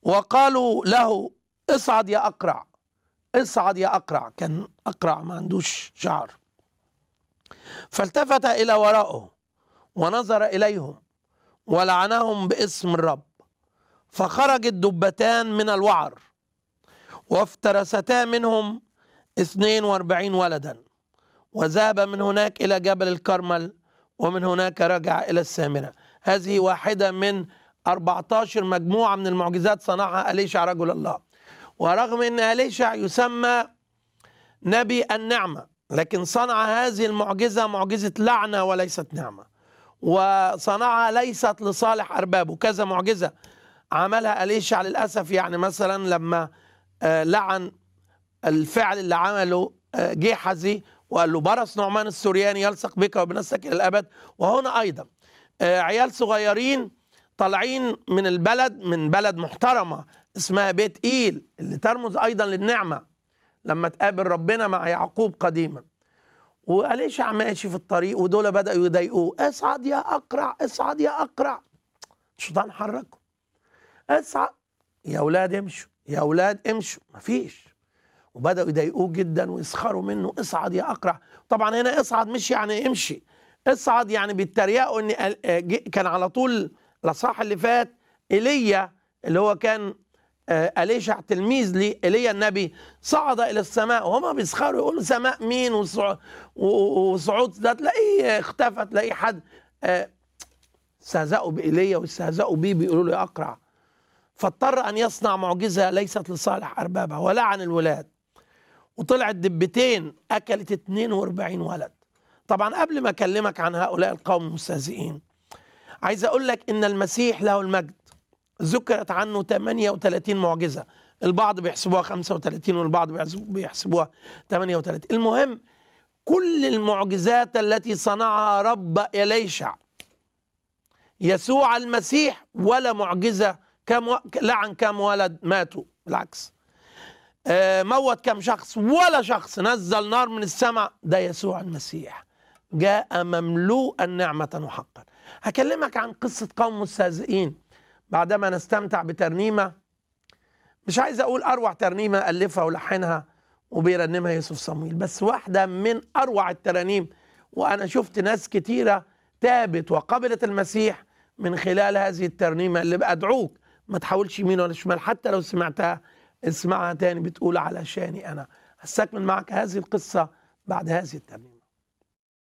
وقالوا له اصعد يا أقرع اصعد يا أقرع كان أقرع ما عندوش شعر فالتفت إلى ورائه ونظر إليهم ولعنهم باسم الرب فخرجت دبتان من الوعر وافترستا منهم اثنين واربعين ولدا وذهب من هناك إلى جبل الكرمل ومن هناك رجع إلى السامرة هذه واحدة من 14 مجموعة من المعجزات صنعها أليشع رجل الله ورغم أن أليشع يسمى نبي النعمة لكن صنع هذه المعجزة معجزة لعنة وليست نعمة وصنعها ليست لصالح أربابه كذا معجزة عملها أليشع للأسف يعني مثلا لما آه، لعن الفعل اللي عمله آه، جيحزي وقال له برص نعمان السورياني يلصق بك وبنفسك إلى الأبد وهنا أيضا آه، عيال صغيرين طالعين من البلد من بلد محترمة اسمها بيت إيل اللي ترمز أيضا للنعمة لما تقابل ربنا مع يعقوب قديما وأليشع ماشي في الطريق ودول بدأوا يضايقوه اصعد يا أقرع اصعد يا أقرع الشيطان حركه اصعد يا أولاد امشوا يا أولاد امشوا مفيش وبدأوا يضايقوه جدا ويسخروا منه اصعد يا أقرع طبعا هنا اصعد مش يعني امشي اصعد يعني بيتريقوا ان ال- آه، جه- كان على طول الاصحاح اللي فات ايليا اللي هو كان آه، أليشع تلميذ لي ايليا النبي صعد الى السماء وهما بيسخروا يقولوا سماء مين وصع- و- و- وصعود ده تلاقيه اختفى تلاقيه حد آه، استهزأوا بإيليا واستهزأوا بيه بيقولوا له يا أقرع فاضطر أن يصنع معجزة ليست لصالح أربابها ولعن الولاد وطلعت دبتين أكلت 42 ولد طبعا قبل ما أكلمك عن هؤلاء القوم المستهزئين عايز أقول لك إن المسيح له المجد ذكرت عنه 38 معجزة البعض بيحسبوها 35 والبعض بيحسبوها- بيحسبوها 38 المهم كل المعجزات التي صنعها رب إليشع يسوع المسيح ولا معجزة كم و... لعن كم ولد ماتوا بالعكس آه، موت كم شخص ولا شخص نزل نار من السماء ده يسوع المسيح جاء مملوءا نعمة وحقا هكلمك عن قصة قوم مستهزئين بعدما نستمتع بترنيمة مش عايز أقول أروع ترنيمة ألفها ولحنها وبيرنمها يوسف صمويل بس واحدة من أروع الترانيم وأنا شفت ناس كتيرة تابت وقبلت المسيح من خلال هذه الترنيمة اللي بأدعوك ما تحاولش يمين ولا شمال حتى لو سمعتها اسمعها تاني بتقول علشاني أنا هستكمل معك هذه القصة بعد هذه الترنيمة